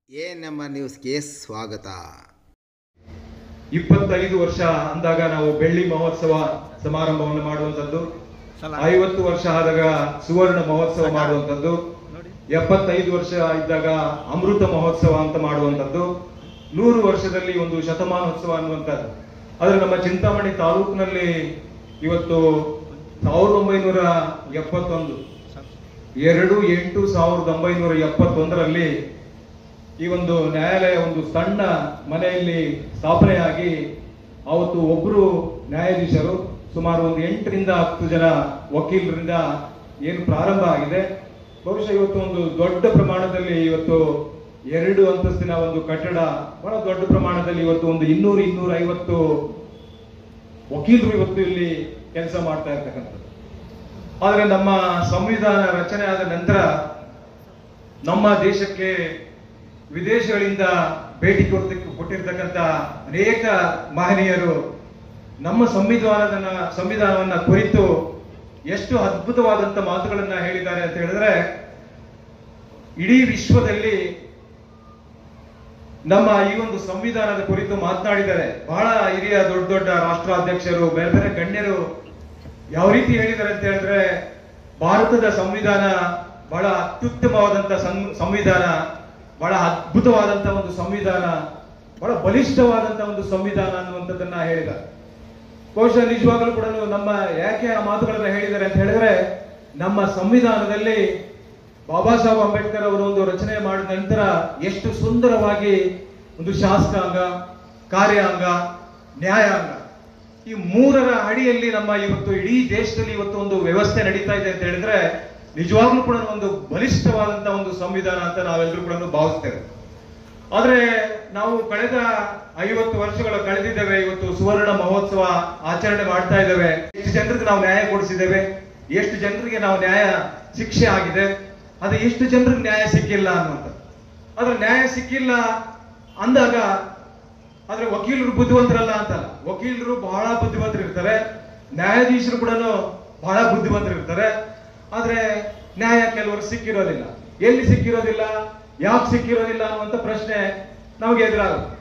A ನಮ್ಮ ನ್ಯೂಸ್ಗೆ ಸ್ವಾಗತ ಇಪ್ಪತ್ತೈದು ವರ್ಷ ಅಂದಾಗ ನಾವು ಬೆಳ್ಳಿ ಮಹೋತ್ಸವ ಸಮಾರಂಭವನ್ನು ಮಾಡುವಂತದ್ದು ಐವತ್ತು ವರ್ಷ ಆದಾಗ ಸುವರ್ಣ ಮಹೋತ್ಸವ ಮಾಡುವಂತದ್ದು ಎಪ್ಪತ್ತೈದು ವರ್ಷ ಇದ್ದಾಗ ಅಮೃತ ಮಹೋತ್ಸವ ಅಂತ ಮಾಡುವಂತದ್ದು ನೂರು ವರ್ಷದಲ್ಲಿ ಒಂದು ಶತಮಾನೋತ್ಸವ ಅನ್ನುವಂಥದ್ದು ಆದ್ರೆ ನಮ್ಮ ಚಿಂತಾಮಣಿ ತಾಲೂಕಿನಲ್ಲಿ ಇವತ್ತು ಸಾವಿರದ ಒಂಬೈನೂರ ಎಪ್ಪತ್ತೊಂದು ಎರಡು ಎಂಟು ಸಾವಿರದ ಒಂಬೈನೂರ ಎಪ್ಪತ್ತೊಂದರಲ್ಲಿ ಈ ಒಂದು ನ್ಯಾಯಾಲಯ ಒಂದು ಸಣ್ಣ ಮನೆಯಲ್ಲಿ ಸ್ಥಾಪನೆಯಾಗಿ ಅವತ್ತು ಒಬ್ರು ನ್ಯಾಯಾಧೀಶರು ಸುಮಾರು ಒಂದು ಎಂಟರಿಂದ ಹತ್ತು ಜನ ವಕೀಲರಿಂದ ಏನು ಪ್ರಾರಂಭ ಆಗಿದೆ ಬಹುಶಃ ಇವತ್ತು ಒಂದು ದೊಡ್ಡ ಪ್ರಮಾಣದಲ್ಲಿ ಇವತ್ತು ಎರಡು ಅಂತಸ್ತಿನ ಒಂದು ಕಟ್ಟಡ ಬಹಳ ದೊಡ್ಡ ಪ್ರಮಾಣದಲ್ಲಿ ಇವತ್ತು ಒಂದು ಇನ್ನೂರು ಇನ್ನೂರ ಐವತ್ತು ವಕೀಲರು ಇವತ್ತು ಇಲ್ಲಿ ಕೆಲಸ ಮಾಡ್ತಾ ಇರ್ತಕ್ಕಂಥದ್ದು ಆದ್ರೆ ನಮ್ಮ ಸಂವಿಧಾನ ರಚನೆ ಆದ ನಂತರ ನಮ್ಮ ದೇಶಕ್ಕೆ ವಿದೇಶಗಳಿಂದ ಭೇಟಿ ಕೊಡ್ತಕ್ಕ ಕೊಟ್ಟಿರ್ತಕ್ಕಂಥ ಅನೇಕ ಮಹನೀಯರು ನಮ್ಮ ಸಂವಿಧಾನದ ಸಂವಿಧಾನವನ್ನ ಕುರಿತು ಎಷ್ಟು ಅದ್ಭುತವಾದಂತ ಮಾತುಗಳನ್ನ ಹೇಳಿದ್ದಾರೆ ಅಂತ ಹೇಳಿದ್ರೆ ಇಡೀ ವಿಶ್ವದಲ್ಲಿ ನಮ್ಮ ಈ ಒಂದು ಸಂವಿಧಾನದ ಕುರಿತು ಮಾತನಾಡಿದ್ದಾರೆ ಬಹಳ ಹಿರಿಯ ದೊಡ್ಡ ದೊಡ್ಡ ರಾಷ್ಟ್ರಾಧ್ಯಕ್ಷರು ಬೇರೆ ಬೇರೆ ಗಣ್ಯರು ಯಾವ ರೀತಿ ಹೇಳಿದ್ದಾರೆ ಅಂತ ಹೇಳಿದ್ರೆ ಭಾರತದ ಸಂವಿಧಾನ ಬಹಳ ಅತ್ಯುತ್ತಮವಾದಂತ ಸಂ- ಸಂವಿಧಾನ ಬಹಳ ಅದ್ಭುತವಾದಂತ ಒಂದು ಸಂವಿಧಾನ ಬಹಳ ಬಲಿಷ್ಠವಾದಂತ ಒಂದು ಸಂವಿಧಾನ ಅನ್ನುವಂಥದ್ದನ್ನ ಹೇಳಿದ್ದಾರೆ ಬಹುಶಃ ನಿಜವಾಗಲೂ ಕೂಡ ನಮ್ಮ ಯಾಕೆ ಆ ಮಾತುಗಳನ್ನ ಹೇಳಿದ್ದಾರೆ ಅಂತ ಹೇಳಿದ್ರೆ ನಮ್ಮ ಸಂವಿಧಾನದಲ್ಲಿ ಬಾಬಾ ಸಾಹೇಬ್ ಅಂಬೇಡ್ಕರ್ ಅವರು ಒಂದು ರಚನೆ ಮಾಡಿದ ನಂತರ ಎಷ್ಟು ಸುಂದರವಾಗಿ ಒಂದು ಶಾಸಕಾಂಗ ಕಾರ್ಯಾಂಗ ನ್ಯಾಯಾಂಗ ಈ ಮೂರರ ಅಡಿಯಲ್ಲಿ ನಮ್ಮ ಇವತ್ತು ಇಡೀ ದೇಶದಲ್ಲಿ ಇವತ್ತು ಒಂದು ವ್ಯವಸ್ಥೆ ನಡೀತಾ ಇದೆ ಅಂತ ಹೇಳಿದ್ರೆ ನಿಜವಾಗ್ಲೂ ಕೂಡ ಒಂದು ಬಲಿಷ್ಠವಾದಂತ ಒಂದು ಸಂವಿಧಾನ ಅಂತ ನಾವೆಲ್ಲರೂ ಕೂಡ ಭಾವಿಸ್ತೇವೆ ಆದ್ರೆ ನಾವು ಕಳೆದ ಐವತ್ತು ವರ್ಷಗಳ ಕಳೆದಿದ್ದೇವೆ ಇವತ್ತು ಸುವರ್ಣ ಮಹೋತ್ಸವ ಆಚರಣೆ ಮಾಡ್ತಾ ಇದ್ದೇವೆ ಎಷ್ಟು ಜನರಿಗೆ ನಾವು ನ್ಯಾಯ ಕೊಡಿಸಿದ್ದೇವೆ ಎಷ್ಟು ಜನರಿಗೆ ನಾವು ನ್ಯಾಯ ಶಿಕ್ಷೆ ಆಗಿದೆ ಆದ್ರೆ ಎಷ್ಟು ಜನರಿಗೆ ನ್ಯಾಯ ಸಿಕ್ಕಿಲ್ಲ ಅನ್ನುವಂಥದ್ದು ಆದ್ರೆ ನ್ಯಾಯ ಸಿಕ್ಕಿಲ್ಲ ಅಂದಾಗ ಆದ್ರೆ ವಕೀಲರು ಬುದ್ಧಿವಂತರಲ್ಲ ಅಂತಲ್ಲ ವಕೀಲರು ಬಹಳ ಬುದ್ಧಿವಂತರು ಇರ್ತಾರೆ ನ್ಯಾಯಾಧೀಶರು ಕೂಡ ಬಹಳ ಬುದ್ಧಿವಂತರು ಇರ್ತಾರೆ ಆದ್ರೆ ನ್ಯಾಯ ಕೆಲವರು ಸಿಕ್ಕಿರೋದಿಲ್ಲ ಎಲ್ಲಿ ಸಿಕ್ಕಿರೋದಿಲ್ಲ ಯಾಕೆ ಸಿಕ್ಕಿರೋದಿಲ್ಲ ಅನ್ನುವಂತ ಪ್ರಶ್ನೆ ನಮಗೆ ಎದುರಾಗುತ್ತೆ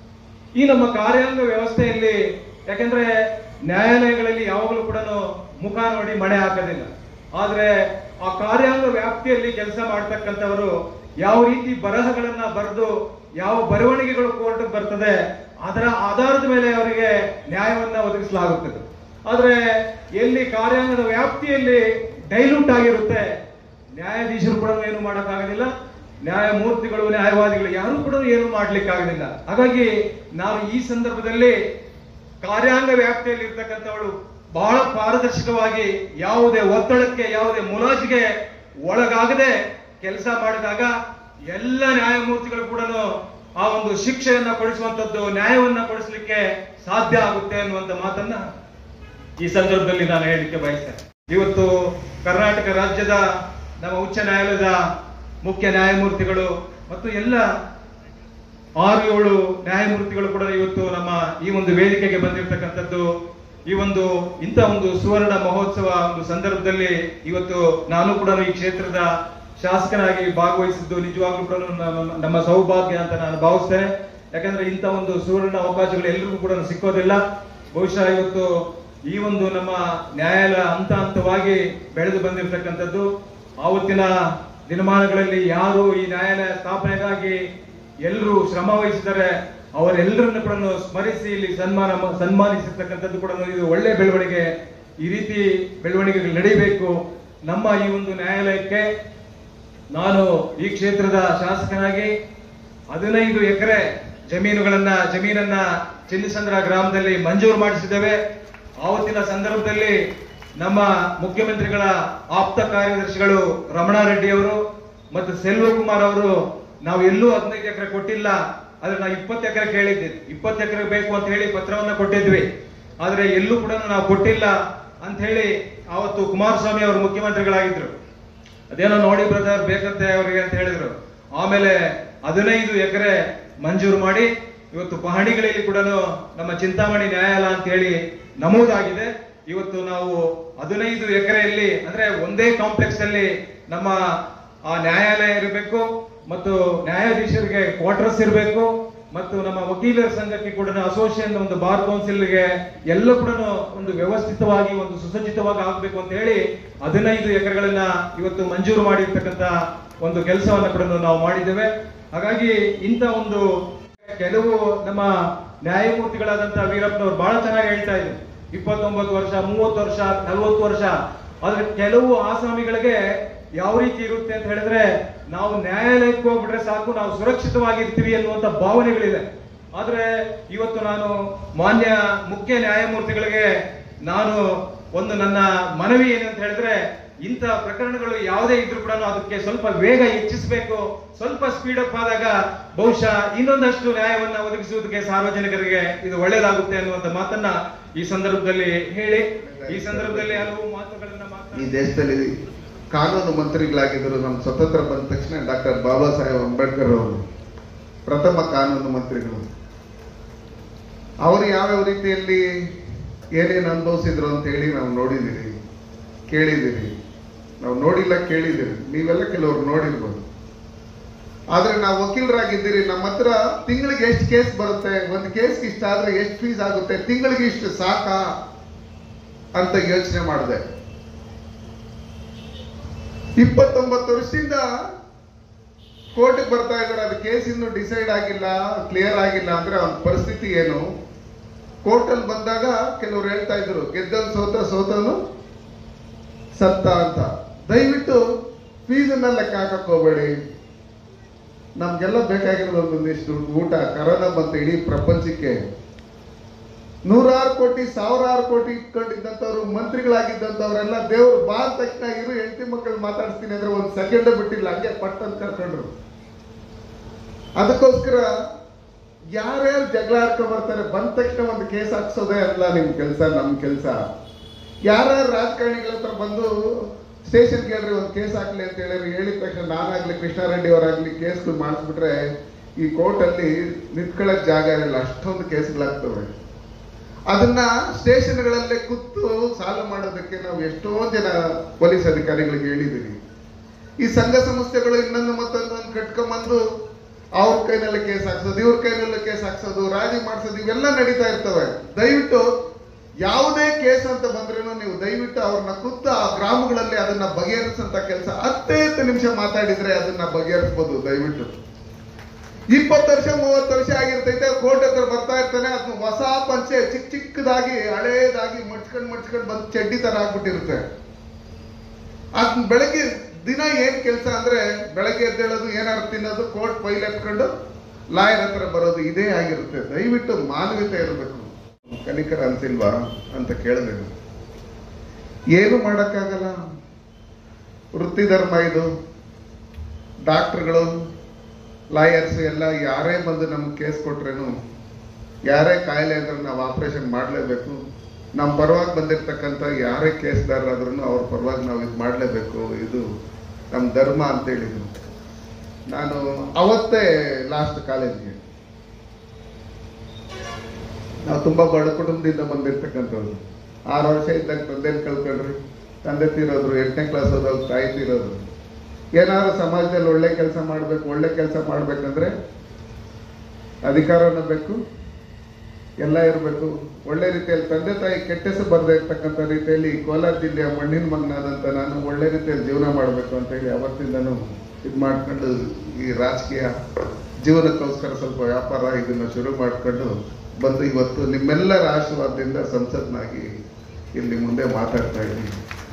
ಈ ನಮ್ಮ ಕಾರ್ಯಾಂಗ ವ್ಯವಸ್ಥೆಯಲ್ಲಿ ಯಾಕಂದ್ರೆ ನ್ಯಾಯಾಲಯಗಳಲ್ಲಿ ಯಾವಾಗಲೂ ಕೂಡ ಮುಖ ನೋಡಿ ಮಣೆ ಹಾಕೋದಿಲ್ಲ ಆದ್ರೆ ಆ ಕಾರ್ಯಾಂಗ ವ್ಯಾಪ್ತಿಯಲ್ಲಿ ಕೆಲಸ ಮಾಡ್ತಕ್ಕಂಥವರು ಯಾವ ರೀತಿ ಬರಹಗಳನ್ನ ಬರೆದು ಯಾವ ಬರವಣಿಗೆಗಳು ಕೋರ್ಟ್ ಬರ್ತದೆ ಅದರ ಆಧಾರದ ಮೇಲೆ ಅವರಿಗೆ ನ್ಯಾಯವನ್ನ ಒದಗಿಸಲಾಗುತ್ತದೆ ಆದ್ರೆ ಎಲ್ಲಿ ಕಾರ್ಯಾಂಗದ ವ್ಯಾಪ್ತಿಯಲ್ಲಿ ಡೈಲ್ಯೂಟ್ ಆಗಿರುತ್ತೆ ನ್ಯಾಯಾಧೀಶರು ಕೂಡ ಏನು ಮಾಡೋಕ್ಕಾಗೋದಿಲ್ಲ ನ್ಯಾಯಮೂರ್ತಿಗಳು ನ್ಯಾಯವಾದಿಗಳು ಯಾರು ಕೂಡ ಏನು ಮಾಡ್ಲಿಕ್ಕಾಗೋದಿಲ್ಲ ಹಾಗಾಗಿ ನಾವು ಈ ಸಂದರ್ಭದಲ್ಲಿ ಕಾರ್ಯಾಂಗ ವ್ಯಾಪ್ತಿಯಲ್ಲಿ ಇರ್ತಕ್ಕಂಥವಳು ಬಹಳ ಪಾರದರ್ಶಕವಾಗಿ ಯಾವುದೇ ಒತ್ತಡಕ್ಕೆ ಯಾವುದೇ ಮುಲಾಜಿಗೆ ಒಳಗಾಗದೆ ಕೆಲಸ ಮಾಡಿದಾಗ ಎಲ್ಲ ನ್ಯಾಯಮೂರ್ತಿಗಳು ಕೂಡ ಆ ಒಂದು ಶಿಕ್ಷೆಯನ್ನ ಕೊಡಿಸುವಂತದ್ದು ನ್ಯಾಯವನ್ನ ಕೊಡಿಸ್ಲಿಕ್ಕೆ ಸಾಧ್ಯ ಆಗುತ್ತೆ ಅನ್ನುವಂತ ಮಾತನ್ನ ಈ ಸಂದರ್ಭದಲ್ಲಿ ನಾನು ಹೇಳಲಿಕ್ಕೆ ಬಯಸ್ತೇನೆ ಇವತ್ತು ಕರ್ನಾಟಕ ರಾಜ್ಯದ ನಮ್ಮ ಉಚ್ಚ ನ್ಯಾಯಾಲಯದ ಮುಖ್ಯ ನ್ಯಾಯಮೂರ್ತಿಗಳು ಮತ್ತು ಎಲ್ಲ ಆರು ಏಳು ನ್ಯಾಯಮೂರ್ತಿಗಳು ಕೂಡ ಇವತ್ತು ನಮ್ಮ ಈ ಒಂದು ವೇದಿಕೆಗೆ ಬಂದಿರತಕ್ಕಂಥದ್ದು ಈ ಒಂದು ಇಂಥ ಒಂದು ಸುವರ್ಣ ಮಹೋತ್ಸವ ಒಂದು ಸಂದರ್ಭದಲ್ಲಿ ಇವತ್ತು ನಾನು ಕೂಡ ಈ ಕ್ಷೇತ್ರದ ಶಾಸಕನಾಗಿ ಭಾಗವಹಿಸಿದ್ದು ನಿಜವಾಗ್ಲೂ ಕೂಡ ನಮ್ಮ- ನಮ್ಮ ಸೌಭಾಗ್ಯ ಅಂತ ನಾನು ಭಾವಿಸ್ತೇನೆ ಯಾಕಂದ್ರೆ ಇಂಥ ಒಂದು ಸುವರ್ಣ ಅವಕಾಶಗಳು ಎಲ್ರಿಗೂ ಕೂಡ ಸಿಕ್ಕೋದಿಲ್ಲ ಬಹುಶಃ ಇವತ್ತು ಈ ಒಂದು ನಮ್ಮ ನ್ಯಾಯಾಲಯ ಹಂತ ಹಂತವಾಗಿ ಬೆಳೆದು ಬಂದಿರತಕ್ಕಂಥದ್ದು ಆವತ್ತಿನ ದಿನಮಾನಗಳಲ್ಲಿ ಯಾರು ಈ ನ್ಯಾಯಾಲಯ ಸ್ಥಾಪನೆಗಾಗಿ ಎಲ್ಲರೂ ಶ್ರಮ ವಹಿಸಿದ್ದಾರೆ ಅವರೆಲ್ಲರನ್ನು ಕೂಡ ಸ್ಮರಿಸಿ ಇಲ್ಲಿ ಸನ್ಮಾನ ಸನ್ಮಾನಿಸಿರ್ತಕ್ಕಂಥದ್ದು ಕೂಡ ಇದು ಒಳ್ಳೆ ಬೆಳವಣಿಗೆ ಈ ರೀತಿ ಬೆಳವಣಿಗೆಗಳು ನಡೀಬೇಕು ನಮ್ಮ ಈ ಒಂದು ನ್ಯಾಯಾಲಯಕ್ಕೆ ನಾನು ಈ ಕ್ಷೇತ್ರದ ಶಾಸಕನಾಗಿ ಹದಿನೈದು ಎಕರೆ ಜಮೀನುಗಳನ್ನ ಜಮೀನನ್ನ ಚಿನ್ನಸಂದ್ರ ಗ್ರಾಮದಲ್ಲಿ ಮಂಜೂರು ಮಾಡಿಸಿದ್ದೇವೆ ಆವತ್ತಿನ ಸಂದರ್ಭದಲ್ಲಿ ನಮ್ಮ ಮುಖ್ಯಮಂತ್ರಿಗಳ ಆಪ್ತ ಕಾರ್ಯದರ್ಶಿಗಳು ರಮಣಾರೆಡ್ಡಿ ಅವರು ಮತ್ತು ಸೆಲ್ವಕುಮಾರ್ ಅವರು ನಾವು ಎಲ್ಲೂ ಹದಿನೈದು ಎಕರೆ ಕೊಟ್ಟಿಲ್ಲ ಆದ್ರೆ ನಾವು ಇಪ್ಪತ್ತು ಎಕರೆ ಕೇಳಿದ್ದೆ ಇಪ್ಪತ್ತು ಎಕರೆ ಬೇಕು ಅಂತ ಹೇಳಿ ಪತ್ರವನ್ನ ಕೊಟ್ಟಿದ್ವಿ ಆದ್ರೆ ಎಲ್ಲೂ ಕೂಡ ನಾವು ಕೊಟ್ಟಿಲ್ಲ ಅಂತ ಹೇಳಿ ಆವತ್ತು ಕುಮಾರಸ್ವಾಮಿ ಅವರು ಮುಖ್ಯಮಂತ್ರಿಗಳಾಗಿದ್ರು ಅದೇನೋ ನೋಡಿ ಬ್ರದರ್ ಬೇಕಂತೆ ಅವರಿಗೆ ಅಂತ ಹೇಳಿದ್ರು ಆಮೇಲೆ ಹದಿನೈದು ಎಕರೆ ಮಂಜೂರು ಮಾಡಿ ಇವತ್ತು ಪಹಣಿಗಳಲ್ಲಿ ಕೂಡ ನಮ್ಮ ಚಿಂತಾಮಣಿ ನ್ಯಾಯಾಲಯ ಅಂತ ಹೇಳಿ ನಮೂದಾಗಿದೆ ಇವತ್ತು ನಾವು ಹದಿನೈದು ಎಕರೆಯಲ್ಲಿ ಅಂದ್ರೆ ಒಂದೇ ಕಾಂಪ್ಲೆಕ್ಸ್ ಅಲ್ಲಿ ನಮ್ಮ ಆ ನ್ಯಾಯಾಲಯ ಇರಬೇಕು ಮತ್ತು ನ್ಯಾಯಾಧೀಶರಿಗೆ ಕ್ವಾರ್ಟರ್ಸ್ ಇರಬೇಕು ಮತ್ತು ನಮ್ಮ ವಕೀಲರ ಸಂಘಕ್ಕೆ ಕೂಡ ಅಸೋಸಿಯೇಷನ್ ಒಂದು ಬಾರ್ ಕೌನ್ಸಿಲ್ಗೆ ಎಲ್ಲ ಕೂಡ ಒಂದು ವ್ಯವಸ್ಥಿತವಾಗಿ ಒಂದು ಸುಸಜ್ಜಿತವಾಗಿ ಆಗ್ಬೇಕು ಅಂತ ಹೇಳಿ ಹದಿನೈದು ಎಕರೆಗಳನ್ನ ಇವತ್ತು ಮಂಜೂರು ಮಾಡಿರ್ತಕ್ಕಂಥ ಒಂದು ಕೆಲಸವನ್ನ ಕೂಡ ನಾವು ಮಾಡಿದ್ದೇವೆ ಹಾಗಾಗಿ ಇಂಥ ಒಂದು ಕೆಲವು ನಮ್ಮ ನ್ಯಾಯಮೂರ್ತಿಗಳಾದಂತಹ ವೀರಪ್ಪನವರು ಬಹಳ ಚೆನ್ನಾಗಿ ಹೇಳ್ತಾ ಇದ್ರು ಇಪ್ಪತ್ತೊಂಬತ್ತು ವರ್ಷ ಮೂವತ್ತು ವರ್ಷ ನಲವತ್ತು ವರ್ಷ ಆದ್ರೆ ಕೆಲವು ಆಸಾಮಿಗಳಿಗೆ ಯಾವ ರೀತಿ ಇರುತ್ತೆ ಅಂತ ಹೇಳಿದ್ರೆ ನಾವು ನ್ಯಾಯಾಲಯಕ್ಕೆ ಹೋಗ್ಬಿಟ್ರೆ ಸಾಕು ನಾವು ಸುರಕ್ಷಿತವಾಗಿರ್ತೀವಿ ಅನ್ನುವಂತ ಭಾವನೆಗಳಿದೆ ಆದ್ರೆ ಇವತ್ತು ನಾನು ಮಾನ್ಯ ಮುಖ್ಯ ನ್ಯಾಯಮೂರ್ತಿಗಳಿಗೆ ನಾನು ಒಂದು ನನ್ನ ಮನವಿ ಏನಂತ ಹೇಳಿದ್ರೆ ಇಂಥ ಪ್ರಕರಣಗಳು ಯಾವುದೇ ಇದ್ರೂ ಕೂಡ ಅದಕ್ಕೆ ಸ್ವಲ್ಪ ವೇಗ ಹೆಚ್ಚಿಸಬೇಕು ಸ್ವಲ್ಪ ಸ್ಪೀಡ್ ಅಪ್ ಆದಾಗ ಬಹುಶಃ ಇನ್ನೊಂದಷ್ಟು ನ್ಯಾಯವನ್ನ ಒದಗಿಸುವುದಕ್ಕೆ ಸಾರ್ವಜನಿಕರಿಗೆ ಇದು ಒಳ್ಳೇದಾಗುತ್ತೆ ಅನ್ನುವಂತ ಮಾತನ್ನ ಈ ಸಂದರ್ಭದಲ್ಲಿ ಹೇಳಿ ಈ ಸಂದರ್ಭದಲ್ಲಿ ಹಲವು ಮಾತುಗಳನ್ನ ಈ ಮಾತನಾಡಿ ದೇಶದಲ್ಲಿ ಕಾನೂನು ಮಂತ್ರಿಗಳಾಗಿದ್ದರು ನಮ್ಮ ಸ್ವತಂತ್ರ ಬಂದ ತಕ್ಷಣ ಡಾಕ್ಟರ್ ಬಾಬಾ ಸಾಹೇಬ್ ಅಂಬೇಡ್ಕರ್ ಅವರು ಪ್ರಥಮ ಕಾನೂನು ಮಂತ್ರಿಗಳು ಅವರು ಯಾವ್ಯಾವ ರೀತಿಯಲ್ಲಿ ಏನೇನು ಅನುಭವಿಸಿದ್ರು ಅಂತ ಹೇಳಿ ನಾವು ನೋಡಿದ್ದೀರಿ ಕೇಳಿದ್ದೀರಿ ನಾವು ನೋಡಿಲ್ಲ ಕೇಳಿದ್ದೀರಿ ನೀವೆಲ್ಲ ಕೆಲವರು ನೋಡಿರ್ಬೋದು ಆದ್ರೆ ನಾವು ವಕೀಲರಾಗಿದ್ದೀರಿ ನಮ್ಮ ಹತ್ರ ತಿಂಗಳಿಗೆ ಎಷ್ಟು ಕೇಸ್ ಬರುತ್ತೆ ಒಂದು ಕೇಸ್ಗೆ ಇಷ್ಟ ಆದ್ರೆ ಎಷ್ಟು ಫೀಸ್ ಆಗುತ್ತೆ ತಿಂಗಳಿಗೆ ಇಷ್ಟು ಸಾಕಾ ಅಂತ ಯೋಚನೆ ಮಾಡಿದೆ ಇಪ್ಪತ್ತೊಂಬತ್ತು ವರ್ಷದಿಂದ ಕೋರ್ಟ್ಗೆ ಬರ್ತಾ ಇದ್ದಾರೆ ಅದು ಕೇಸ್ ಇನ್ನು ಡಿಸೈಡ್ ಆಗಿಲ್ಲ ಕ್ಲಿಯರ್ ಆಗಿಲ್ಲ ಅಂದ್ರೆ ಅವನ ಪರಿಸ್ಥಿತಿ ಏನು ಕೋರ್ಟಲ್ಲಿ ಬಂದಾಗ ಕೆಲವರು ಹೇಳ್ತಾ ಇದ್ರು ಗೆದ್ದಲ್ ಸೋತ ಸೋತನು ಸತ್ತ ಅಂತ ದಯವಿಟ್ಟು ಫೀಸನ್ನ ಲೆಕ್ಕ ಹಾಕಕ್ ಹೋಗ್ಬೇಡಿ ನಮ್ಗೆಲ್ಲ ಬೇಕಾಗಿರೋದು ಒಂದೊಂದಿಷ್ಟು ಊಟ ಕರೋನಾ ಬಂತು ಇಡೀ ಪ್ರಪಂಚಕ್ಕೆ ನೂರಾರು ಕೋಟಿ ಸಾವಿರಾರು ಕೋಟಿ ಇಟ್ಕೊಂಡಿದ್ದಂಥವ್ರು ಮಂತ್ರಿಗಳಾಗಿದ್ದಂಥವ್ರೆಲ್ಲ ದೇವ್ರು ಬಾ ಅಂದ ತಕ್ಷಣ ಇರು ಹೆಂಡತಿ ಮಕ್ಕಳು ಮಾತಾಡಿಸ್ತೀನಿ ಅಂದ್ರೆ ಒಂದು ಸೆಕೆಂಡ್ ಬಿಟ್ಟಿಲ್ಲ ಹಂಗೆ ಪಟ್ ಅಂತ ಕರ್ಕೊಂಡ್ರು ಅದಕ್ಕೋಸ್ಕರ ಯಾರ್ಯಾರು ಜಗಳ ಆಡ್ಕೊಂಡ್ ಬರ್ತಾರೆ ಬಂದ ತಕ್ಷಣ ಒಂದು ಕೇಸ್ ಹಾಕ್ಸೋದೇ ಅಲ್ಲ ನಿಮ್ ಕೆಲಸ ನಮ್ ಕೆಲಸ ಯಾರ್ಯಾರು ರಾಜಕಾರಣಿಗಳ ಹತ್ರ ಬಂದು ಸ್ಟೇಷನ್ ಕೇಳ್ರಿ ಒಂದು ಕೇಸ್ ಹಾಕ್ಲಿ ಅಂತ ಹೇಳಿದ್ರೆ ಹೇಳಿದ ತಕ್ಷಣ ನಾನಾಗ್ಲಿ ಕೃಷ್ಣಾರೆಡ್ಡಿ ಅವರಾಗ್ಲಿ ಕೇಸ್ಗಳು ಮಾಡಿಸ್ಬಿಟ್ರೆ ಈ ಕೋರ್ಟಲ್ಲಿ ನಿಂತ್ಕೊಳ್ಳಕ್ ಜಾಗ ಇರಲ್ಲ ಅಷ್ಟೊಂದು ಕೇಸ್ಗಳಾಗ್ತವೆ ಅದನ್ನ ಸ್ಟೇಷನ್ಗಳಲ್ಲೇ ಕೂತು ಸಾಲ್ವ್ ಮಾಡೋದಕ್ಕೆ ನಾವು ಎಷ್ಟೋ ಜನ ಪೊಲೀಸ್ ಅಧಿಕಾರಿಗಳಿಗೆ ಹೇಳಿದ್ದೀವಿ ಈ ಸಂಘ ಸಂಸ್ಥೆಗಳು ಇನ್ನೊಂದು ಮತ್ತೊಂದು ಕಟ್ಕೊಂಬಂದು ಅವ್ರ ಕೈನಲ್ಲಿ ಕೇಸ್ ಹಾಕ್ಸೋದು ಇವ್ರ ಕೈನಲ್ಲಿ ಕೇಸ್ ಹಾಕ್ಸೋದು ರಾಜಿ ಮಾಡಿಸೋದು ಇವೆಲ್ಲ ನಡೀತಾ ಇರ್ತವೆ ದಯವಿಟ್ಟು ಯಾವುದೇ ಕೇಸ್ ಅಂತ ಬಂದ್ರೂ ನೀವು ದಯವಿಟ್ಟು ಅವ್ರನ್ನ ಕೂತು ಆ ಗ್ರಾಮಗಳಲ್ಲಿ ಅದನ್ನ ಬಗೆಹರಿಸಂತ ಕೆಲಸ ಹತ್ತೇ ಹತ್ತು ನಿಮಿಷ ಮಾತಾಡಿದ್ರೆ ಅದನ್ನ ಬಗೆಹರಿಸ್ಬೋದು ದಯವಿಟ್ಟು ಇಪ್ಪತ್ತು ವರ್ಷ ಮೂವತ್ತು ವರ್ಷ ಆಗಿರ್ತೈತೆ ಕೋರ್ಟ್ ಹತ್ರ ಬರ್ತಾ ಇರ್ತಾನೆ ಅದನ್ನ ಹೊಸ ಪಂಚೆ ಚಿಕ್ಕ ಚಿಕ್ಕದಾಗಿ ಹಳೇದಾಗಿ ಮಡ್ಚ್ಕೊಂಡ್ ಮಡ್ಚ್ಕೊಂಡ್ ಬಂದು ಚಡ್ಡಿ ತರ ಆಗ್ಬಿಟ್ಟಿರುತ್ತೆ ಅದ್ ಬೆಳಗ್ಗೆ ದಿನ ಏನ್ ಕೆಲಸ ಅಂದ್ರೆ ಬೆಳಗ್ಗೆ ಎದ್ದೇಳೋದು ಏನಾರು ತಿನ್ನೋದು ಕೋರ್ಟ್ ಫೈಲ್ ಎತ್ಕೊಂಡು ಲಾಯರ್ ಹತ್ರ ಬರೋದು ಇದೇ ಆಗಿರುತ್ತೆ ದಯವಿಟ್ಟು ಮಾನವೀಯತೆ ಇರಬೇಕು ಕನಿಕರ ಅಂತಿಲ್ವಾ ಅಂತ ಕೇಳಿದೆ ಏನು ಮಾಡಕ್ಕಾಗಲ್ಲ ವೃತ್ತಿ ಧರ್ಮ ಇದು ಡಾಕ್ಟರ್ಗಳು ಲಾಯರ್ಸ್ ಎಲ್ಲ ಯಾರೇ ಬಂದು ನಮ್ಗೆ ಕೇಸ್ ಕೊಟ್ರೇನು ಯಾರೇ ಕಾಯಿಲೆ ಅಂದ್ರೆ ನಾವು ಆಪರೇಷನ್ ಮಾಡಲೇಬೇಕು ನಮ್ಮ ಪರವಾಗಿ ಬಂದಿರ್ತಕ್ಕಂಥ ಯಾರೇ ಕೇಸ್ದಾರರಾದ್ರೂ ಅವ್ರ ಪರವಾಗಿ ನಾವು ಇದು ಮಾಡಲೇಬೇಕು ಇದು ನಮ್ಮ ಧರ್ಮ ಅಂತ ಹೇಳಿದ್ರು ನಾನು ಅವತ್ತೇ ಲಾಸ್ಟ್ ಕಾಲೇಜ್ಗೆ ನಾವು ತುಂಬಾ ಬಡ ಕುಟುಂಬದಿಂದ ಬಂದಿರ್ತಕ್ಕಂಥವ್ರು ಆರು ವರ್ಷ ಇದ್ದಾಗ ತಂದೆನ ಕಳ್ಕೊಂಡ್ರಿ ತಂದೆ ತೀರೋದ್ರು ಎಂಟನೇ ಕ್ಲಾಸ್ ಓದೋರು ತಾಯಿ ತೀರೋದ್ರು ಏನಾದ್ರು ಸಮಾಜದಲ್ಲಿ ಒಳ್ಳೆ ಕೆಲಸ ಮಾಡ್ಬೇಕು ಒಳ್ಳೆ ಕೆಲಸ ಮಾಡ್ಬೇಕಂದ್ರೆ ಅಧಿಕಾರನ ಬೇಕು ಎಲ್ಲ ಇರಬೇಕು ಒಳ್ಳೆ ರೀತಿಯಲ್ಲಿ ತಂದೆ ತಾಯಿ ಕೆಟ್ಟ ಹೆಸರು ಬರದೇ ಇರ್ತಕ್ಕಂಥ ರೀತಿಯಲ್ಲಿ ಕೋಲಾರ ಜಿಲ್ಲೆಯ ಮಣ್ಣಿನ ಮಗನಾದಂತ ನಾನು ಒಳ್ಳೆ ರೀತಿಯಲ್ಲಿ ಜೀವನ ಮಾಡಬೇಕು ಅಂತ ಹೇಳಿ ಅವತ್ತಿಂದನೂ ಇದು ಮಾಡ್ಕೊಂಡು ಈ ರಾಜಕೀಯ ಜೀವನಕ್ಕೋಸ್ಕರ ಸ್ವಲ್ಪ ವ್ಯಾಪಾರ ಇದನ್ನ ಶುರು ಮಾಡ್ಕೊಂಡು ಬಂದು ಇವತ್ತು ನಿಮ್ಮೆಲ್ಲರ ಆಶೀರ್ವಾದದಿಂದ ಸಂಸತ್ನಾಗಿ ಇಲ್ಲಿ ಮುಂದೆ ಮಾತಾಡ್ತಾ ಇದ್ದೀನಿ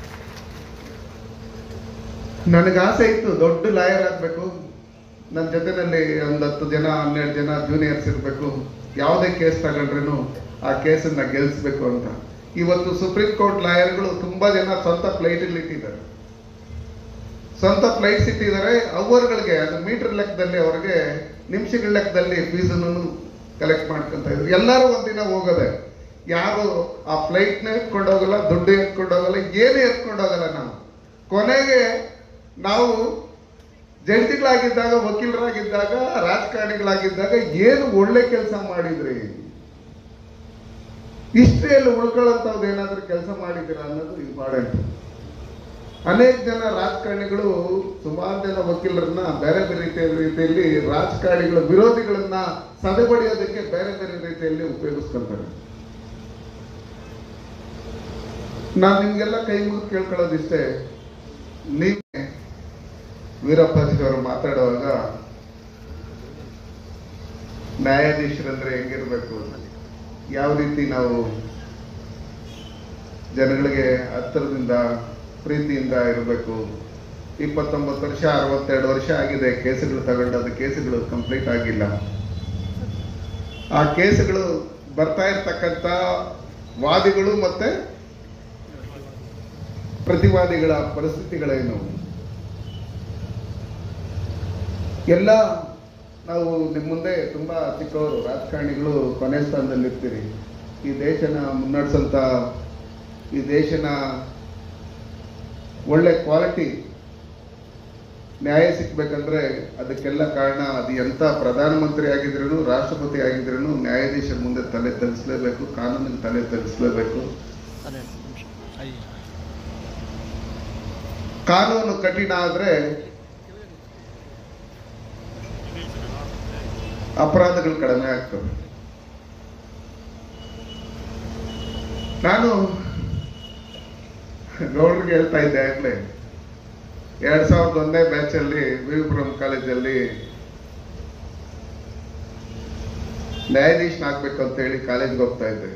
ನನಗೆ ಆಸೆ ಇತ್ತು ದೊಡ್ಡ ಲಾಯರ್ ಆಗ್ಬೇಕು ನನ್ನ ಜೊತೆನಲ್ಲಿ ಒಂದು ಹತ್ತು ಜನ ಹನ್ನೆರಡು ಜನ ಜೂನಿಯರ್ಸ್ ಇರಬೇಕು ಯಾವುದೇ ಕೇಸ್ ತಗೊಂಡ್ರೇನು ಆ ಕೇಸನ್ನ ಗೆಲ್ಲಿಸ್ಬೇಕು ಅಂತ ಇವತ್ತು ಸುಪ್ರೀಂ ಕೋರ್ಟ್ ಲಾಯರ್ಗಳು ತುಂಬಾ ಜನ ಸ್ವಂತ ಫ್ಲೈಟ್ಗಳು ಇಟ್ಟಿದ್ದಾರೆ ಸ್ವಂತ ಫ್ಲೈಟ್ಸ್ ಇಟ್ಟಿದ್ದಾರೆ ಅವರ್ಗಳಿಗೆ ಅದು ಮೀಟರ್ ಲೆಕ್ಕದಲ್ಲಿ ಅವ್ರಿಗೆ ನಿಮಿಷಗಳ ಲೆಕ್ಕದಲ್ಲಿ ಫೀಸನ್ನು ಕಲೆಕ್ಟ್ ಮಾಡ್ಕೊಂತ ಇದ್ರು ಎಲ್ಲರೂ ಒಂದಿನ ಹೋಗೋದೆ ಯಾರು ಆ ಫ್ಲೈಟ್ನ ಎತ್ಕೊಂಡು ಹೋಗಲ್ಲ ದುಡ್ಡು ಎತ್ಕೊಂಡು ಹೋಗಲ್ಲ ಏನು ಎತ್ಕೊಂಡು ಹೋಗಲ್ಲ ನಾವು ಕೊನೆಗೆ ನಾವು ಜಂಟಿಗಳಾಗಿದ್ದಾಗ ವಕೀಲರಾಗಿದ್ದಾಗ ರಾಜಕಾರಣಿಗಳಾಗಿದ್ದಾಗ ಏನು ಒಳ್ಳೆ ಕೆಲಸ ಮಾಡಿದ್ರಿ ಹಿಸ್ಟ್ರಿಯಲ್ಲಿ ಉಳ್ಕೊಳ್ಳೋಂಥದ್ದು ಏನಾದ್ರೂ ಕೆಲಸ ಮಾಡಿದ್ದೀರಾ ಅನ್ನೋದು ಇಂಪಾರ್ಟೆಂಟ್ ಅನೇಕ ಜನ ರಾಜಕಾರಣಿಗಳು ಸುಮಾರು ಜನ ವಕೀಲರನ್ನ ಬೇರೆ ಬೇರೆ ರೀತಿಯ ರೀತಿಯಲ್ಲಿ ರಾಜಕಾರಣಿಗಳ ವಿರೋಧಿಗಳನ್ನ ಸದೆಬಡಿಯೋದಕ್ಕೆ ಬೇರೆ ಬೇರೆ ರೀತಿಯಲ್ಲಿ ಉಪಯೋಗಿಸ್ಕೊಂತಾರೆ ನಾನು ನಿಮ್ಗೆಲ್ಲ ಕೈ ಮುಗಿದು ಕೇಳ್ಕೊಳ್ಳೋದಿಷ್ಟೇ ನೀವೇ ವೀರಪ್ಪಾಜಿ ಅವರು ಮಾತಾಡುವಾಗ ನ್ಯಾಯಾಧೀಶರಂದ್ರೆ ಹೆಂಗಿರ್ಬೇಕು ಯಾವ ರೀತಿ ನಾವು ಜನಗಳಿಗೆ ಹತ್ತಿರದಿಂದ ಪ್ರೀತಿಯಿಂದ ಇರಬೇಕು ಇಪ್ಪತ್ತೊಂಬತ್ತು ವರ್ಷ ಅರವತ್ತೆರಡು ವರ್ಷ ಆಗಿದೆ ಕೇಸುಗಳು ತಗೊಂಡು ಅದು ಕೇಸುಗಳು ಕಂಪ್ಲೀಟ್ ಆಗಿಲ್ಲ ಆ ಕೇಸುಗಳು ಬರ್ತಾ ಇರ್ತಕ್ಕಂಥ ವಾದಿಗಳು ಮತ್ತೆ ಪ್ರತಿವಾದಿಗಳ ಪರಿಸ್ಥಿತಿಗಳೇನು ಎಲ್ಲ ನಾವು ನಿಮ್ಮ ಮುಂದೆ ತುಂಬಾ ಚಿಕ್ಕವರು ರಾಜಕಾರಣಿಗಳು ಕೊನೆ ಸ್ಥಾನದಲ್ಲಿ ಇರ್ತೀರಿ ಈ ದೇಶನ ಮುನ್ನಡೆಸಂತ ಈ ದೇಶನ ಒಳ್ಳೆ ಕ್ವಾಲಿಟಿ ನ್ಯಾಯ ಸಿಗ್ಬೇಕಂದ್ರೆ ಅದಕ್ಕೆಲ್ಲ ಕಾರಣ ಅದು ಎಂತ ಪ್ರಧಾನಮಂತ್ರಿ ಆಗಿದ್ರೂ ರಾಷ್ಟ್ರಪತಿ ಆಗಿದ್ರೂ ನ್ಯಾಯಾಧೀಶರ ಮುಂದೆ ತಲೆ ತಗ್ಗಿಸ್ಲೇಬೇಕು ಕಾನೂನಿಗೆ ತಲೆ ತಗ್ಗಿಸ್ಲೇಬೇಕು ಕಾನೂನು ಕಠಿಣ ಆದ್ರೆ ಅಪರಾಧಗಳು ಕಡಿಮೆ ಆಗ್ತವೆ ನಾನು ಗೌಡ್ರಿಗೆ ಹೇಳ್ತಾ ಇದ್ದೆ ಆಗ್ಲೇ ಎರಡ್ ಸಾವಿರದ ಒಂದನೇ ಬ್ಯಾಚ್ ಅಲ್ಲಿ ವಿವಿಪುರಂ ಕಾಲೇಜಲ್ಲಿ ನ್ಯಾಯಾಧೀಶನಾಗ್ಬೇಕು ಅಂತ ಹೇಳಿ ಕಾಲೇಜ್ಗೆ ಹೋಗ್ತಾ ಇದ್ದೆ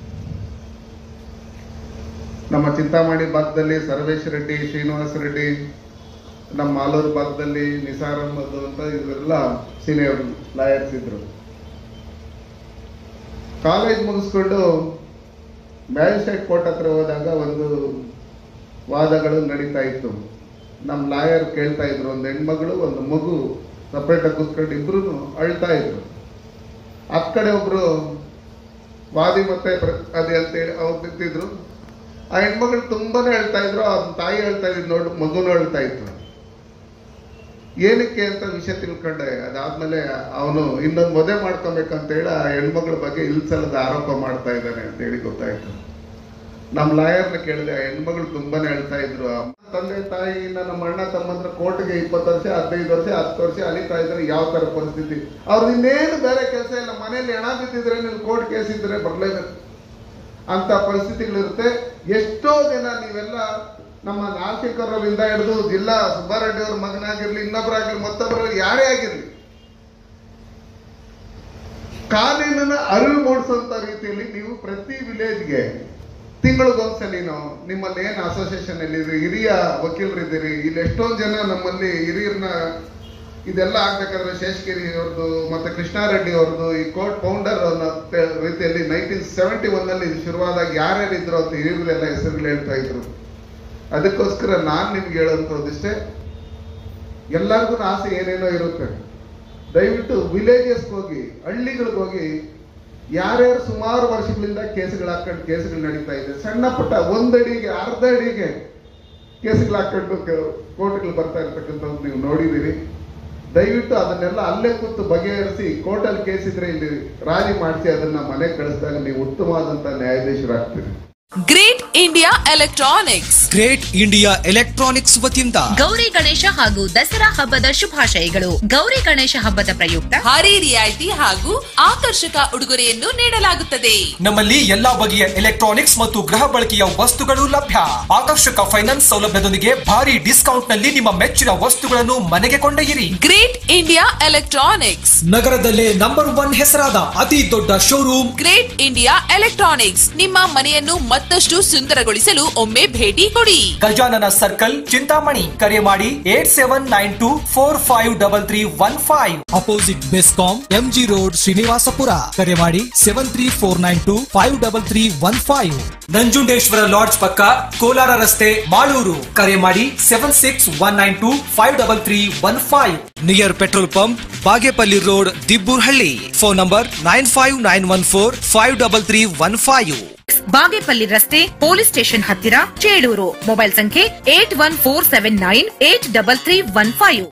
ನಮ್ಮ ಚಿಂತಾಮಣಿ ಭಾಗದಲ್ಲಿ ಸರ್ವೇಶ್ ರೆಡ್ಡಿ ಶ್ರೀನಿವಾಸ ರೆಡ್ಡಿ ನಮ್ಮ ಮಾಲೂರು ಭಾಗದಲ್ಲಿ ನಿಸಾರ್ ಅಹಮದ್ ಅಂತ ಇವರೆಲ್ಲ ಸೀನಿಯರ್ ಲಾಯರ್ಸ್ ಇದ್ರು ಕಾಲೇಜ್ ಮುಗಿಸ್ಕೊಂಡು ಮ್ಯಾಜಿಸ್ಟ್ರೇಟ್ ಕೋರ್ಟ್ ಹತ್ರ ಹೋದಾಗ ಒಂದು ವಾದಗಳು ನಡೀತಾ ಇತ್ತು ನಮ್ಮ ಲಾಯರ್ ಕೇಳ್ತಾ ಇದ್ರು ಒಂದು ಹೆಣ್ಮಗಳು ಒಂದು ಮಗು ಸಪ್ರೇಟ್ ಆಗಿ ಕೂತ್ಕೊಂಡು ಇಬ್ರು ಅಳ್ತಾ ಇದ್ರು ಹತ್ ಕಡೆ ಒಬ್ರು ವಾದಿ ಮತ್ತೆ ಪ್ರ- ಅದೇ ಅಂತೇಳಿ ಅವ್ರು ನಿಂತಿದ್ರು ಆ ಹೆಣ್ಮಗಳು ತುಂಬಾನೇ ಅಳ್ತಾ ಇದ್ರು ಆ ತಾಯಿ ಹೇಳ್ತಾ ಇದ್ರು ನೋಡು ಮಗುನು ಅಳ್ತಾ ಇತ್ತು ಏನಕ್ಕೆ ಅಂತ ವಿಷಯ ತಿಳ್ಕೊಂಡೆ ಅದಾದ್ಮೇಲೆ ಅವನು ಇನ್ನೊಂದು ಮದುವೆ ಮಾಡ್ಕೊಬೇಕಂತ ಹೇಳಿ ಆ ಹೆಣ್ಮಗಳ ಬಗ್ಗೆ ಇಲ್ಸಲ್ಲದ ಆರೋಪ ಮಾಡ್ತಾ ಇದ್ದಾನೆ ಅಂತ ಹೇಳಿ ಗೊತ್ತಾಯ್ತು ನಮ್ಮ ಲಾಯರ್ನ ಕೇಳಿದೆ ಆ ಹೆಣ್ಮಗಳು ತುಂಬಾನೇ ಹೇಳ್ತಾ ಇದ್ರು ಆ ತಂದೆ ತಾಯಿ ನಮ್ಮ ಅಣ್ಣ ತಮ್ಮಂದ್ರ ಕೋರ್ಟ್ಗೆ ಇಪ್ಪತ್ತು ವರ್ಷ ಹದಿನೈದು ವರ್ಷ ಹತ್ತು ವರ್ಷ ಅಲಿತಾ ಇದ್ರೆ ಯಾವ ತರ ಪರಿಸ್ಥಿತಿ ಅವ್ರು ಇನ್ನೇನು ಬೇರೆ ಕೆಲಸ ಇಲ್ಲ ಮನೇಲಿ ಹೆಣ ಬಿದ್ದಿದ್ರೆ ನೀವು ಕೋರ್ಟ್ ಕೇಸ್ ಇದ್ರೆ ಬರ್ಲೇಬೇಕು ಅಂತ ಪರಿಸ್ಥಿತಿಗಳಿರುತ್ತೆ ಎಷ್ಟೋ ಜನ ನೀವೆಲ್ಲ ನಮ್ಮ ನಾಲ್ಕೇಕರರಿಂದ ಹಿಡಿದು ಜಿಲ್ಲಾ ಸುಬ್ಬಾರೆಡ್ಡಿ ಅವ್ರ ಮಗನಾಗಿರ್ಲಿ ಇನ್ನೊಬ್ಬರಾಗಿರ್ಲಿ ಮತ್ತೊಬ್ಬರು ಯಾರೇ ಆಗಿರ್ಲಿ ಕಾನೂನನ್ನ ಅರಿವು ಮೂಡಿಸುವಂತ ರೀತಿಯಲ್ಲಿ ನೀವು ಪ್ರತಿ ವಿಲೇಜ್ಗೆ ತಿಂಗಳಿಗೊಂದ್ಸಲಿನೋ ನಿಮ್ಮಲ್ಲಿ ಏನು ಅಸೋಸಿಯೇಷನ್ ಅಲ್ಲಿ ಹಿರಿಯ ವಕೀಲರಿದ್ದೀರಿ ಇಲ್ಲಿ ಎಷ್ಟೊಂದು ಜನ ನಮ್ಮಲ್ಲಿ ಹಿರಿಯರನ್ನ ಇದೆಲ್ಲ ಆಗ್ಬೇಕಾದ್ರೆ ಶೇಷಗಿರಿ ಅವ್ರದ್ದು ಮತ್ತೆ ಕೃಷ್ಣಾರೆಡ್ಡಿ ಅವ್ರದ್ದು ಈ ಕೋರ್ಟ್ ಫೌಂಡರ್ ಅನ್ನೋ ತೆ- ರೀತಿಯಲ್ಲಿ ನೈನ್ಟೀನ್ ಸೆವೆಂಟಿ ಒನ್ ಅಲ್ಲಿ ಇದು ಶುರುವಾದಾಗ ಯಾರ್ಯಾರು ಇದ್ರು ಅಂತ ಹಿರಿಯರೆಲ್ಲ ಹೆಸರುಗಳು ಹೇಳ್ತಾ ಇದ್ರು ಅದಕ್ಕೋಸ್ಕರ ನಾನ್ ನಿಮ್ಗೆ ಹೇಳೋಂಥದ್ದಿಷ್ಟೇ ಎಲ್ಲರಿಗೂ ಆಸೆ ಏನೇನೋ ಇರುತ್ತೆ ದಯವಿಟ್ಟು ವಿಲೇಜಸ್ ಹೋಗಿ ಹಳ್ಳಿಗಳಿಗೆ ಹೋಗಿ ಯಾರ್ಯಾರು ಸುಮಾರು ವರ್ಷಗಳಿಂದ ಕೇಸುಗಳು ಹಾಕೊಂಡು ಕೇಸುಗಳು ನಡೀತಾ ಇದೆ ಸಣ್ಣ ಪುಟ್ಟ ಒಂದಡಿಗೆ ಅರ್ಧ ಅಡಿಗೆ ಕೇಸುಗಳು ಹಾಕೊಂಡು ಕೋರ್ಟ್ಗಳು ಬರ್ತಾ ಇರ್ತಕ್ಕಂಥದ್ದು ನೀವು ನೋಡಿದ್ದೀರಿ ದಯವಿಟ್ಟು ಅದನ್ನೆಲ್ಲ ಅಲ್ಲೇ ಕೂತು ಬಗೆಹರಿಸಿ ಕೋರ್ಟಲ್ಲಿ ಕೇಸ್ ಇದ್ರೆ ಇಲ್ಲಿ ರಾಜಿ ಮಾಡಿಸಿ ಅದನ್ನ ಮನೆಗೆ ಕಳಿಸಿದಾಗ ನೀವು ಉತ್ತಮವಾದಂತ ನ್ಯಾಯಾಧೀಶರಾಗ್ತೀರಿ great India electronics great India electronics ವತಿಯಿಂದ ಗೌರಿ ಗಣೇಶ ಹಾಗೂ ದಸರಾ ಹಬ್ಬದ ಶುಭಾಶಯಗಳು ಗೌರಿ ಗಣೇಶ ಹಬ್ಬದ ಪ್ರಯುಕ್ತ ಭಾರಿ ರಿಯಾಯಿತಿ ಹಾಗೂ ಆಕರ್ಷಕ ಉಡುಗೊರೆಯನ್ನು ನೀಡಲಾಗುತ್ತದೆ ನಮ್ಮಲ್ಲಿ ಎಲ್ಲಾ ಬಗೆಯ ಎಲೆಕ್ಟ್ರಾನಿಕ್ಸ್ ಮತ್ತು ಗೃಹ ಬಳಕೆಯ ವಸ್ತುಗಳು ಲಭ್ಯ ಆಕರ್ಷಕ ಫೈನಾನ್ಸ್ ಸೌಲಭ್ಯದೊಂದಿಗೆ ಭಾರಿ ಡಿಸ್ಕೌಂಟ್ ನಲ್ಲಿ ನಿಮ್ಮ ಮೆಚ್ಚಿನ ವಸ್ತುಗಳನ್ನು ಮನೆಗೆ ಕೊಂಡೊಯ್ಯಿರಿ ಗ್ರೇಟ್ ಇಂಡಿಯಾ ಎಲೆಕ್ಟ್ರಾನಿಕ್ಸ್ ನಗರದಲ್ಲೇ ನಂಬರ್ ಒನ್ ಹೆಸರಾದ ಅತಿ ದೊಡ್ಡ ಶೋರೂಮ್ ಗ್ರೇಟ್ ಇಂಡಿಯಾ ಎಲೆಕ್ಟ್ರಾನಿಕ್ಸ್ ನಿಮ್ಮ ಮನೆಯನ್ನು ಮತ್ತಷ್ಟು ಸುಂದರಗೊಳಿಸಲು ಒಮ್ಮೆ ಭೇಟಿ ಕೊಡಿ ಗಜಾನನ ಸರ್ಕಲ್ ಚಿಂತಾಮಣಿ ಕರೆ ಮಾಡಿ eight seven nine two four five double three one five opposite BESCOM MG road Srinivasapura ಕರೆ ಮಾಡಿ seven three four nine two five double three one five Nanjundeshwara lodge ಪಕ್ಕ ಕೋಲಾರ ರಸ್ತೆ ಮಾಳೂರು ಕರೆ ಮಾಡಿ seven six one nine two five double three one five near petrol pump Bagepalli road Dibburhalli phone number nine five nine one four five double three one five Bagepalli ರಸ್ತೆ police station ಹತ್ತಿರ Chelur mobile ಸಂಖ್ಯೆ eight one four seven nine eight double three one five